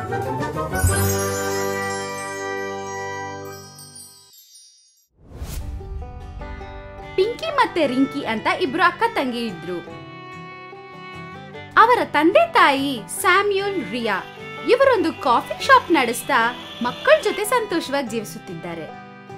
ಪಿಂಕಿ ಮತ್ತೆ ರಿಂಕಿ ಅಂತ ಇಬ್ರು ಅಕ್ಕ ತಂಗಿ ಇದ್ರು ಅವರ ತಂದೆ ತಾಯಿ ಸ್ಯಾಮ್ಯೂಲ್ ರಿಯಾ ಇವರೊಂದು ಕಾಫಿ ಶಾಪ್ ನಡೆಸ್ತಾ ಮಕ್ಕಳ ಜೊತೆ ಸಂತೋಷವಾಗಿ ಜೀವಿಸುತ್ತಿದ್ದಾರೆ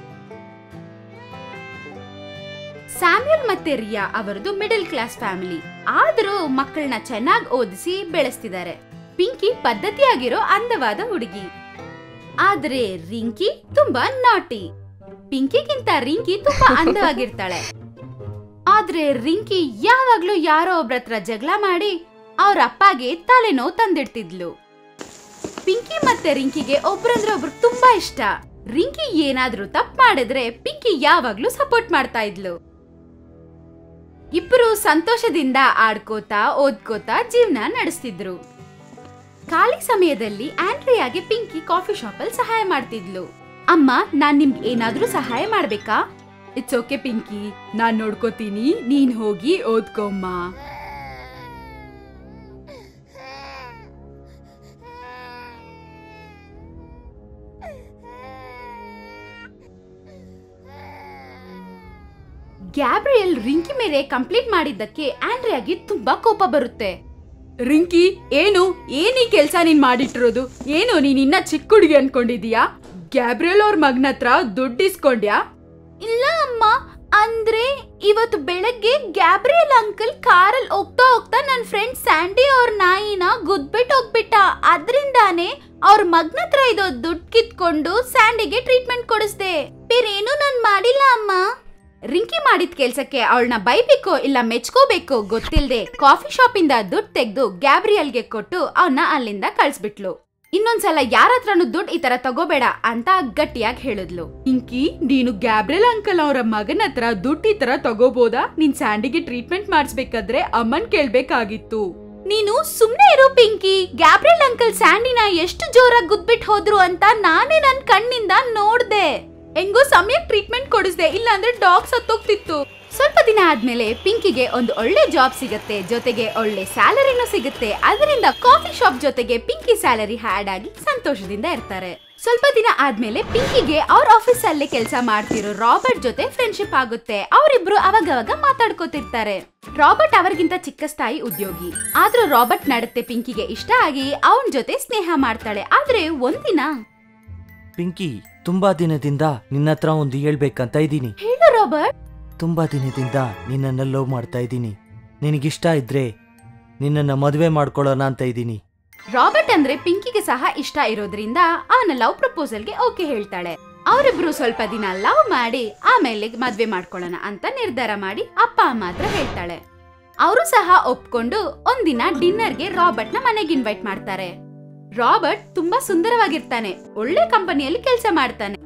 ಸ್ಯಾಮ್ಯೂಲ್ ಮತ್ತೆ ರಿಯಾ ಅವರದು ಮಿಡಲ್ ಕ್ಲಾಸ್ ಫ್ಯಾಮಿಲಿ ಆದರೂ ಮಕ್ಕಳನ್ನ ಚೆನ್ನಾಗಿ ಓದಿಸಿ ಬೆಳೆಸ್ತಿದ್ದಾರೆ ಪಿಂಕಿ ಪದ್ಧತಿಯಾಗಿರೋ ಅಂದವಾದ ಹುಡುಗಿ ಆದ್ರೆ ರಿಂಕಿ ತುಂಬಾ ನಾಟಿ ಪಿಂಕಿಗಿಂತ ರಿಂಕಿ ತುಂಬಾ ಅಂದವಾಗಿರ್ತಾಳೆ ಆದ್ರೆ ರಿಂಕಿ ಯಾವಾಗ್ಲೂ ಯಾರೋ ಒಬ್ರ ಹತ್ರ ಜಗಳ ಮಾಡಿ ಅವ್ರ ಅಪ್ಪಗೆ ತಲೆನೋವು ತಂದಿಡ್ತಿದ್ಲು ಪಿಂಕಿ ಮತ್ತೆ ರಿಂಕಿಗೆ ಒಬ್ರಂದ್ರೆ ಒಬ್ರು ತುಂಬಾ ಇಷ್ಟ ರಿಂಕಿ ಏನಾದ್ರೂ ತಪ್ಪು ಮಾಡಿದ್ರೆ ಪಿಂಕಿ ಯಾವಾಗ್ಲೂ ಸಪೋರ್ಟ್ ಮಾಡ್ತಾ ಇದ್ಲು ಇಬ್ರು ಸಂತೋಷದಿಂದ ಆಡ್ಕೋತಾ ಓದ್ಕೋತಾ ಜೀವನ ನಡೆಸ್ತಿದ್ರು ಖಾಲಿ ಸಮಯದಲ್ಲಿ ಆಂಡ್ರಿಯಾಗೆ ಪಿಂಕಿ ಕಾಫಿ ಶಾಪಲ್ಲಿ ಸಹಾಯ ಮಾಡ್ತಿದ್ಲು ಅಮ್ಮ ನಾನ್ ನಿಮ್ಗೆ ಏನಾದ್ರೂ ಸಹಾಯ ಮಾಡ್ಬೇಕಾ ಇಟ್ಸ್ ಓಕೆ ಪಿಂಕಿ ನಾನ್ ನೋಡ್ಕೋತೀನಿ ನೀನ್ ಹೋಗಿ ಓದ್ಕೊಮ್ಮ ಗ್ಯಾಬ್ರಿಯಲ್ ರಿಂಕಿ ಮೇಲೆ ಕಂಪ್ಲೇಂಟ್ ಮಾಡಿದ್ದಕ್ಕೆ ಆಂಡ್ರಿಯಾಗೆ ತುಂಬಾ ಕೋಪ ಬರುತ್ತೆ ರಿಂಕಿ ಏನು ಏನೀ ಕೆಲ್ಸ ನೀನ್ ಮಾಡಿಟ್ಟಿರೋದು ಏನು ನೀನ್ ಇನ್ನ ಚಿಕ್ಕ ಹುಡುಗಿ ಅನ್ಕೊಂಡಿದೀಯಾ ಗ್ಯಾಬ್ರಿಯಲ್ ಅವ್ರ ಮಗನ ಹತ್ರ ದುಡ್ಡು ಇಸ್ಕೊಂಡ್ಯಾ ಇಲ್ಲ ಅಮ್ಮ ಅಂದ್ರೆ ಇವತ್ತು ಬೆಳಗ್ಗೆ ಗ್ಯಾಬ್ರಿಯಲ್ ಅಂಕಲ್ ಕಾರಲ್ಲಿ ಹೋಗ್ತಾ ಹೋಗ್ತಾ ನನ್ನ ಫ್ರೆಂಡ್ ಸ್ಯಾಂಡಿ ಅವ್ರ ನಾಯಿನ ಗುದ್ಬಿಟ್ಟು ಹೋಗ್ಬಿಟ್ಟ ಅದ್ರಿಂದಾನೇ ಅವ್ರ ಮಗ್ನ ಹತ್ರ ಇರೋ ದುಡ್ಡು ಕಿತ್ಕೊಂಡು ಸ್ಯಾಂಡಿಗೆ ಟ್ರೀಟ್ಮೆಂಟ್ ಕೊಡಿಸ್ದೆ ಬೇರೇನು ನಾನ್ ಮಾಡಿಲ್ಲ ಅಮ್ಮ ರಿಂಕಿ ಮಾಡಿದ ಕೆಲ್ಸಕ್ಕೆ ಅವಳನ್ನ ಬೈಬೇಕೋ ಇಲ್ಲ ಮೆಚ್ಕೋಬೇಕೋ ಗೊತ್ತಿಲ್ದೆ ಕಾಫಿ ಶಾಪ್ ಇಂದ ದುಡ್ಡು ತೆಗೆದು ಗ್ಯಾಬ್ರಿಯಲ್ಗೆ ಕೊಟ್ಟು ಅವನ್ನ ಅಲ್ಲಿಂದ ಕಳ್ಸ್ಬಿಟ್ಲು ಇನ್ನೊಂದ್ಸಲ ಯಾರ ಹತ್ರನು ದುಡ್ಡು ಈ ತರ ತಗೋಬೇಡ ಅಂತ ಗಟ್ಟಿಯಾಗಿ ಹೇಳಿದ್ಲು ಪಿಂಕಿ ನೀನು ಗ್ಯಾಬ್ರಿಯಲ್ ಅಂಕಲ್ ಅವರ ಮಗನ ಹತ್ರ ದುಡ್ಡು ಈ ತರ ತಗೋಬೋದಾ ನಿನ್ ಸ್ಯಾಂಡಿಗೆ ಟ್ರೀಟ್ಮೆಂಟ್ ಮಾಡಿಸ್ಬೇಕಾದ್ರೆ ಅಮ್ಮನ್ ಕೇಳ್ಬೇಕಾಗಿತ್ತು ನೀನು ಸುಮ್ನೆ ಇರು ಪಿಂಕಿ ಗ್ಯಾಬ್ರಿಯಲ್ ಅಂಕಲ್ ಸ್ಯಾಂಡಿನ ಎಷ್ಟು ಜೋರಾಗಿ ಗುದ್ಬಿಟ್ ಹೋದ್ರು ಅಂತ ನಾನೇ ನನ್ ಕಣ್ಣಿಂದ ನೋಡ್ದೆ ಹೆಂಗೋ ಸಮಯಕ್ಕೆ ಟ್ರೀಟ್ಮೆಂಟ್ ಕೊಡಿಸ್ದೆ ಇಲ್ಲ ಅಂದ್ರೆ ಡಾಗ್ ಸತ್ತೋಗ್ತಿತ್ತು ಸ್ವಲ್ಪ ದಿನ ಆದ್ಮೇಲೆ ಪಿಂಕಿಗೆ ಒಂದು ಒಳ್ಳೆ ಜಾಬ್ ಸಿಗುತ್ತೆ ಜೊತೆಗೆ ಒಳ್ಳೆ ಸ್ಯಾಲರಿನೂ ಸಿಗುತ್ತೆ ಅದರಿಂದ ಕಾಫಿ ಶಾಪ್ ಜೊತೆಗೆ ಪಿಂಕಿ ಸ್ಯಾಲರಿ ಹ್ಯಾಡ್ ಆಗಿ ಸಂತೋಷದಿಂದ ಇರ್ತಾರೆ ಸ್ವಲ್ಪ ದಿನ ಆದ್ಮೇಲೆ ಪಿಂಕಿಗೆ ಅವ್ರ ಆಫೀಸ್ ಅಲ್ಲೇ ಕೆಲಸ ಮಾಡ್ತಿರೋ ರಾಬರ್ಟ್ ಜೊತೆ ಫ್ರೆಂಡ್ಶಿಪ್ ಆಗುತ್ತೆ ಅವರಿಬ್ರು ಅವಾಗವಾಗ ಮಾತಾಡ್ಕೋತಿರ್ತಾರೆ ರಾಬರ್ಟ್ ಅವರಿಗಿಂತ ಚಿಕ್ಕ ಸ್ಥಾಯಿ ಉದ್ಯೋಗಿ ಆದ್ರೂ ರಾಬರ್ಟ್ ನಡತೆ ಪಿಂಕಿಗೆ ಇಷ್ಟ ಆಗಿ ಅವನ್ ಜೊತೆ ಸ್ನೇಹ ಮಾಡ್ತಾಳೆ ಆದ್ರೆ ಒಂದಿನ ಪಿಂಕಿ ತುಂಬಾ ದಿನದಿಂದ ನಿನ್ನ ಹತ್ರ ಒಂದು ಹೇಳ್ಬೇಕಂತ ಇದ್ದೀನಿ ಹೇಳು ರಾಬರ್ಟ್ ತುಂಬಾ ದಿನದಿಂದ ನಿನ್ನನ್ನ ಲವ್ ಮಾಡ್ತಾ ಇದ್ದೀನಿ ನಿನಗಿಷ್ಟ ಇದ್ರೆ ನಿನ್ನನ್ನ ಮದುವೆ ಮಾಡ್ಕೊಳ್ಳೋಣ ಅಂತ ಇದ್ದೀನಿ ರಾಬರ್ಟ್ ಅಂದ್ರೆ ಪಿಂಕಿಗೆ ಸಹ ಇಷ್ಟ ಇರೋದ್ರಿಂದ ಅವನ ಲವ್ ಪ್ರಪೋಸಲ್ಗೆ ಓಕೆ ಹೇಳ್ತಾಳೆ ಅವರಿಬ್ರು ಸ್ವಲ್ಪ ದಿನ ಲವ್ ಮಾಡಿ ಆಮೇಲೆ ಮದ್ವೆ ಮಾಡ್ಕೊಳ್ಳೋಣ ಅಂತ ನಿರ್ಧಾರ ಮಾಡಿ ಅಪ್ಪ ಅಮ್ಮ ಹತ್ರ ಹೇಳ್ತಾಳೆ ಅವರು ಸಹ ಒಪ್ಕೊಂಡು ಒಂದಿನ ಡಿನ್ನರ್ಗೆ ರಾಬರ್ಟ್ ನ ಮನೆಗೆ ಇನ್ವೈಟ್ ಮಾಡ್ತಾರೆ ರಾಬರ್ಟ್ ತುಂಬಾ ಸುಂದರವಾಗಿರ್ತಾನೆ ಒಳ್ಳೆ ಕಂಪನಿಯಲ್ಲಿ ಕೆಲಸ ಮಾಡ್ತಾನೆ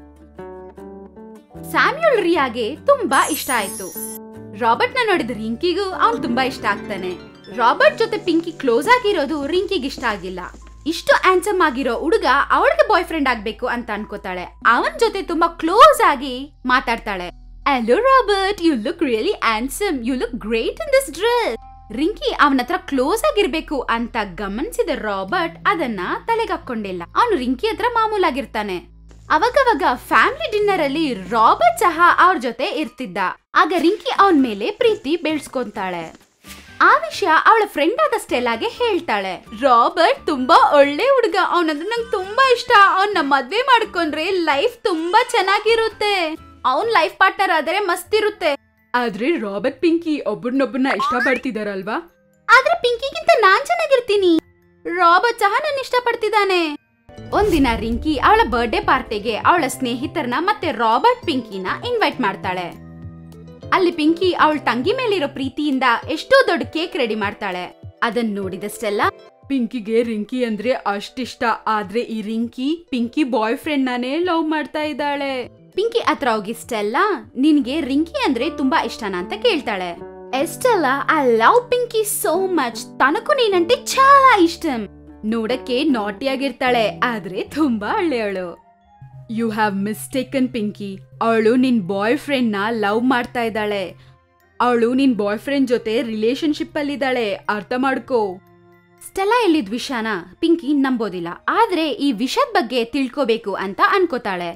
ಸ್ಯಾಮ್ಯುಲ್ ರಿಯಾಗೆ ತುಂಬಾ ಇಷ್ಟ ಆಯ್ತು ರಾಬರ್ಟ್ ನ ನೋಡಿದ ರಿಂಕಿಗೂ ಅವ್ನು ತುಂಬಾ ಇಷ್ಟ ಆಗ್ತಾನೆ ರಾಬರ್ಟ್ ಜೊತೆ ಪಿಂಕಿ ಕ್ಲೋಸ್ ಆಗಿರೋದು ರಿಂಕಿಗೆ ಇಷ್ಟ ಆಗಿಲ್ಲ ಇಷ್ಟು ಆನ್ಸಮ್ ಆಗಿರೋ ಹುಡುಗ ಅವಳಿಗೆ ಬಾಯ್ ಫ್ರೆಂಡ್ ಆಗ್ಬೇಕು ಅಂತ ಅನ್ಕೋತಾಳೆ ಅವನ್ ಜೊತೆ ತುಂಬಾ ಕ್ಲೋಸ್ ಆಗಿ ಮಾತಾಡ್ತಾಳೆ hello Robert you look really handsome you look great in this dress Rinki ಅವನ ಹತ್ರ ಕ್ಲೋಸ್ ಆಗಿರ್ಬೇಕು ಅಂತ ಗಮನಿಸಿದ ರಾಬರ್ಟ್ ಅದನ್ನ ತಲೆಗೆ ಹಾಕೊಂಡಿಲ್ಲ ಅವನು ರಿಂಕಿ ಹತ್ರ ಮಾಮೂಲಾಗಿರ್ತಾನೆ ಅವಾಗವಾಗ ಫ್ಯಾಮಿಲಿ ಡಿನ್ನರ್ ಅಲ್ಲಿ ರಾಬರ್ಟ್ ಸಹ ಅವ್ರ ಜೊತೆ ಇರ್ತಿದ್ದ ಆಗ ರಿಂಕಿ ಅವನ ಮೇಲೆ ಪ್ರೀತಿ ಬೆಳೆಸ್ಕೊಂತಾಳೆ ಆ ವಿಷಯ ಅವಳ ಫ್ರೆಂಡ್ ಆದ ಸ್ಟೆಲಾಗೆ ಹೇಳ್ತಾಳೆ ರಾಬರ್ಟ್ ತುಂಬಾ ಒಳ್ಳೆ ಹುಡುಗ ಅವನಂದ್ರೆ ನಂಗೆ ತುಂಬಾ ಇಷ್ಟ ಅವನ್ನ ಮದ್ವೆ ಮಾಡ್ಕೊಂಡ್ರೆ ಲೈಫ್ ತುಂಬಾ ಚೆನ್ನಾಗಿರುತ್ತೆ ಅವನ್ ಲೈಫ್ ಪಾರ್ಟ್ನರ್ ಆದ್ರೆ ಮಸ್ತ್ ಇರುತ್ತೆ ಆದ್ರೆ ರಾಬರ್ಟ್ ಪಿಂಕಿ ಒಬ್ಬರನ್ನೊಬ್ಬರನ್ನ ಇಷ್ಟ ಪಡ್ತಿದಾರಲ್ವಾ ಆದ್ರೆ ಪಿಂಕಿಗಿಂತ ನಾನ್ ಚೆನ್ನಾಗಿರ್ತೀನಿ ರಾಬರ್ಟ್ ಸಹ ನನ್ನ ಇಷ್ಟ ಪಡ್ತಿದ್ದಾನೆ ಒಂದಿನ ರಿಂಕಿ ಅವಳ ಬರ್ಡೇ ಪಾರ್ಟಿಗೆ ಅವಳ ಸ್ನೇಹಿತರನ್ನ ಮತ್ತೆ ರಾಬರ್ಟ್ ಪಿಂಕಿನ ಇನ್ವೈಟ್ ಮಾಡ್ತಾಳೆ ಅಲ್ಲಿ ಪಿಂಕಿ ಅವಳ ತಂಗಿ ಮೇಲಿರೋ ಪ್ರೀತಿಯಿಂದ ಎಷ್ಟೋ ದೊಡ್ಡ ಕೇಕ್ ರೆಡಿ ಮಾಡ್ತಾಳೆ ಅದನ್ನ ನೋಡಿದಷ್ಟೆಲ್ಲ ಪಿಂಕಿಗೆ ರಿಂಕಿ ಅಂದ್ರೆ ಅಷ್ಟಿಷ್ಟ ಆದ್ರೆ ಈ ರಿಂಕಿ ಪಿಂಕಿ ಬಾಯ್ ಫ್ರೆಂಡ್ ನಾನೇ ಲವ್ ಮಾಡ್ತಾ ಇದ್ದಾಳೆ ಪಿಂಕಿ ಹತ್ರ ಹೋಗಿ ಸ್ಟೆಲ್ಲ ನಿನ್ಗೆ ರಿಂಕಿ ಅಂದ್ರೆ ತುಂಬಾ ಇಷ್ಟನಾ ಅಂತ ಕೇಳ್ತಾಳೆ ಎಷ್ಟೆಲ್ಲ I love Pinki so much ತನಗೂ ನೀನಂటే చాలా ಇಷ್ಟಂ ನೋಡಕ್ಕೆ ನಾಟಿಯಾಗಿರ್ತಾಳೆ ಆದ್ರೆ ತುಂಬಾ ಒಳ್ಳೆಯವಳು ಯು ಹ್ಯಾವ್ ಮಿಸ್ಟೇಕನ್ ಪಿಂಕಿ ಅವಳು ನಿನ್ ಬಾಯ್ ಫ್ರೆಂಡ್ ನ ಲವ್ ಮಾಡ್ತಾ ಇದ್ದಾಳೆ ಅವಳು ನಿನ್ ಬಾಯ್ ಫ್ರೆಂಡ್ ಜೊತೆ ರಿಲೇಶನ್ಶಿಪ್ ಅಲ್ಲಿದ್ದಾಳೆ ಅರ್ಥ ಮಾಡ್ಕೋ ಸ್ಟೆಲ್ಲಾ ಎಲ್ಲಿದ್ ವಿಷಯನ ಪಿಂಕಿ ನಂಬೋದಿಲ್ಲ ಆದ್ರೆ ಈ ವಿಷಯದ ಬಗ್ಗೆ ತಿಳ್ಕೋಬೇಕು ಅಂತ ಅನ್ಕೋತಾಳೆ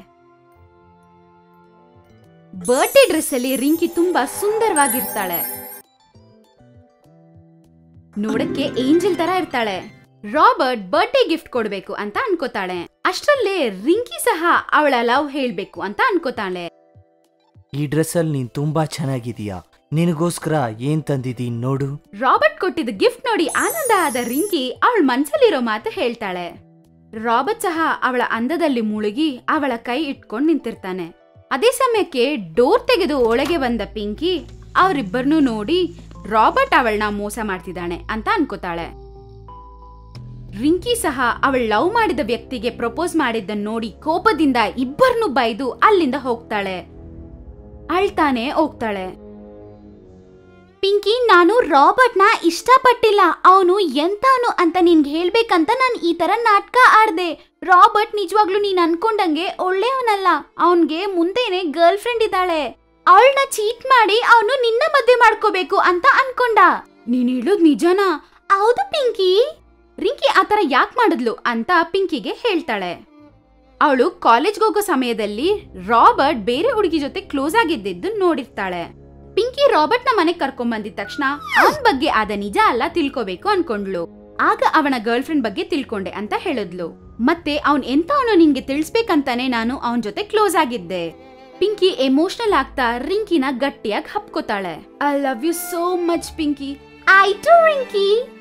ಬರ್ಡೇ ಡ್ರೆಸ್ ಅಲ್ಲಿ ರಿಂಕಿ ತುಂಬಾ ಸುಂದರವಾಗಿರ್ತಾಳೆ ನೋಡಕ್ಕೆ ಏಂಜಲ್ ತರ ಇರ್ತಾಳೆ ರಾಬರ್ಟ್ ಬರ್ಡೇ ಗಿಫ್ಟ್ ಕೊಡ್ಬೇಕು ಅಂತ ಅನ್ಕೋತಾಳೆ ಅಷ್ಟ್ರಲ್ಲೇ ರಿಂಕಿ ಸಹ ಅವಳ ಲವ್ ಹೇಳ್ಬೇಕು ಅಂತ ಅನ್ಕೋತಾಳೆ ಈ ಡ್ರೆಸ್ಸಲ್ಲಿ ನೀನ್ ತುಂಬಾ ಚೆನ್ನಾಗಿದೀಯಾ ನಿನಗೋಸ್ಕರ ಏನ್ ತಂದಿದೀನ್ ನೋಡು ರಾಬರ್ಟ್ ಕೊಟ್ಟಿದ್ದ ಗಿಫ್ಟ್ ನೋಡಿ ಆನಂದ ಆದ ರಿಂಕಿ ಅವಳ ಮನ್ಸಲ್ಲಿರೋ ಮಾತು ಹೇಳ್ತಾಳೆ ರಾಬರ್ಟ್ ಸಹ ಅವಳ ಅಂದದಲ್ಲಿ ಮುಳುಗಿ ಅವಳ ಕೈ ಇಟ್ಕೊಂಡು ನಿಂತಿರ್ತಾನೆ ಅದೇ ಸಮಯಕ್ಕೆ ಡೋರ್ ತೆಗೆದು ಒಳಗೆ ಬಂದ ಪಿಂಕಿ ಅವರಿಬ್ಬರನ್ನೂ ನೋಡಿ ರಾಬರ್ಟ್ ಅವಳನ್ನ ಮೋಸ ಮಾಡ್ತಿದ್ದಾನೆ ಅಂತ ಅನ್ಕೋತಾಳೆ ರಿಂಕಿ ಸಹ ಅವಳ ಲವ್ ಮಾಡಿದ ವ್ಯಕ್ತಿಗೆ ಪ್ರಪೋಸ್ ಮಾಡಿದ್ದನ್ನ ನೋಡಿ ಕೋಪದಿಂದ ಇಬ್ಬರನ್ನು ಬೈದು ಅಲ್ಲಿಂದ ಹೋಗ್ತಾಳೆ ಅಳ್ತಾನೆ ಹೋಗ್ತಾಳೆ ಪಿಂಕಿ ನಾನು ರಾಬರ್ಟ್ನ ಇಷ್ಟಪಟ್ಟಿಲ್ಲ ಅವನು ಎಂತವನು ಅಂತ ನಿನ್ಗೆ ಹೇಳ್ಬೇಕಂತ ನಾನು ಈ ತರ ನಾಟಕ ಆಡ್ದೆ ರಾಬರ್ಟ್ ನಿಜವಾಗ್ಲೂ ನೀನ್ ಅನ್ಕೊಂಡಂಗೆ ಒಳ್ಳೆಯವನಲ್ಲ ಅವನ್ಗೆ ಮುಂದೆನೆ ಗರ್ಲ್ ಫ್ರೆಂಡ್ ಇದ್ದಾಳೆ ಅವಳನ್ನ ಚೀಟ್ ಮಾಡಿ ಅವನು ನಿನ್ನ ಮದ್ವೆ ಮಾಡ್ಕೋಬೇಕು ಅಂತ ಅನ್ಕೊಂಡ ನೀನ್ ಹೇಳೋದ್ ನಿಜನಾ ಹೌದು ಪಿಂಕಿ ರಿಂಕಿ ಆತರ ಯಾಕೆ ಮಾಡಿದ್ಲು ಅಂತ ಪಿಂಕಿಗೆ ಹೇಳ್ತಾಳೆ ಅವಳು ಕಾಲೇಜ್ಗೆ ಹೋಗೋ ಸಮಯದಲ್ಲಿ ರಾಬರ್ಟ್ ಬೇರೆ ಹುಡುಗಿ ಜೊತೆ ಕ್ಲೋಸ್ ಆಗಿದ್ದಿದ್ದು ನೋಡಿರ್ತಾಳೆ ಪಿಂಕಿ ರಾಬರ್ಟ್ ನ ಮನೆಗ್ ಕರ್ಕೊಂಡ್ ಬಂದಿದ ತಕ್ಷಣ ಅವನ್ ಬಗ್ಗೆ ಆದ ನಿಜ ಅಲ್ಲ ತಿಳ್ಕೋಬೇಕು ಅನ್ಕೊಂಡ್ಲು ಆಗ ಅವನ ಗರ್ಲ್ ಫ್ರೆಂಡ್ ಬಗ್ಗೆ ತಿಳ್ಕೊಂಡೆ ಅಂತ ಹೇಳಿದ್ಲು ಮತ್ತೆ ಅವನ್ ಎಂತವನು ನಿನ್ಗೆ ತಿಳಿಸ್ಬೇಕಂತಾನೆ ನಾನು ಅವನ್ ಜೊತೆ ಕ್ಲೋಸ್ ಆಗಿದ್ದೆ ಪಿಂಕಿ ಎಮೋಷನಲ್ ಆಗ್ತಾ ರಿಂಕಿನ ಗಟ್ಟಿಯಾಗಿ ಹಪ್ಕೋತಾಳೆ I love you so much Pinki ಆಯ್ತು ರಿಂಕಿ